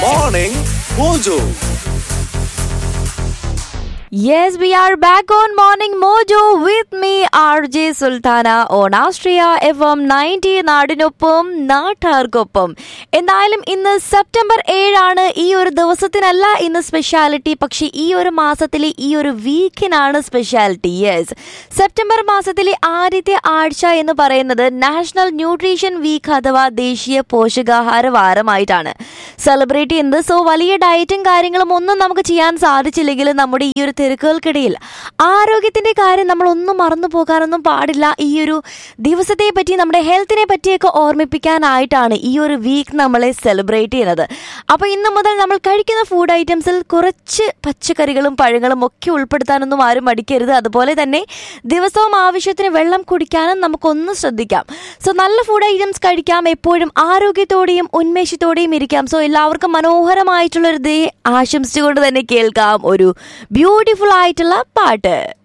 Morning Mojo. Yes, we are back on Morning Mojo with me, RJ Sultana on Astria FM 90 നാടിനൊപ്പം നാട്ടാർക്കൊപ്പം എന്തായാലും ഇന്ന് September ഏഴാണ് ഈ ഒരു ദിവസത്തിനല്ല ഇന്ന് സ്പെഷ്യാലിറ്റി പക്ഷെ ഈ ഒരു മാസത്തിലെ ഈ ഒരു വീക്കിനാണ് സ്പെഷ്യാലിറ്റി യെസ് സെപ്റ്റംബർ മാസത്തിലെ ആദ്യത്തെ ആഴ്ച എന്ന് പറയുന്നത് നാഷണൽ ന്യൂട്രീഷൻ വീക്ക് അഥവാ ദേശീയ പോഷകാഹാര വാരമായിട്ടാണ് സെലിബ്രേറ്റ് ചെയ്യുന്നത് സോ വലിയ ഡയറ്റും കാര്യങ്ങളും ഒന്നും നമുക്ക് ചെയ്യാൻ സാധിച്ചില്ലെങ്കിലും നമ്മുടെ ഈ ഒരു തിരക്കുകൾക്കിടയിൽ ആരോഗ്യത്തിന്റെ കാര്യം നമ്മൾ ഒന്നും മറന്നു പോകാനൊന്നും പാടില്ല ഈ ഒരു ദിവസത്തെ പറ്റി നമ്മുടെ ഹെൽത്തിനെ പറ്റിയൊക്കെ ഓർമ്മിപ്പിക്കാനായിട്ടാണ് ഈ ഒരു വീക്ക് നമ്മളെ സെലിബ്രേറ്റ് ചെയ്യുന്നത് അപ്പോൾ ഇന്ന് മുതൽ നമ്മൾ കഴിക്കുന്ന ഫുഡ് ഐറ്റംസിൽ കുറച്ച് പച്ചക്കറികളും പഴങ്ങളും ഒക്കെ ഉൾപ്പെടുത്താനൊന്നും ആരും മടിക്കരുത് അതുപോലെ തന്നെ ദിവസവും ആവശ്യത്തിന് വെള്ളം കുടിക്കാനും നമുക്കൊന്ന് ശ്രദ്ധിക്കാം സോ നല്ല ഫുഡ് ഐറ്റംസ് കഴിക്കാം എപ്പോഴും ആരോഗ്യത്തോടെയും ഉന്മേഷത്തോടെയും ഇരിക്കാം സോ എല്ലാവർക്കും മനോഹരമായിട്ടുള്ളൊരു ഡേ ആശംസിച്ചുകൊണ്ട് തന്നെ കേൾക്കാം ഒരു ബ്യൂട്ടിഫുൾ ആയിട്ടുള്ള പാട്ട്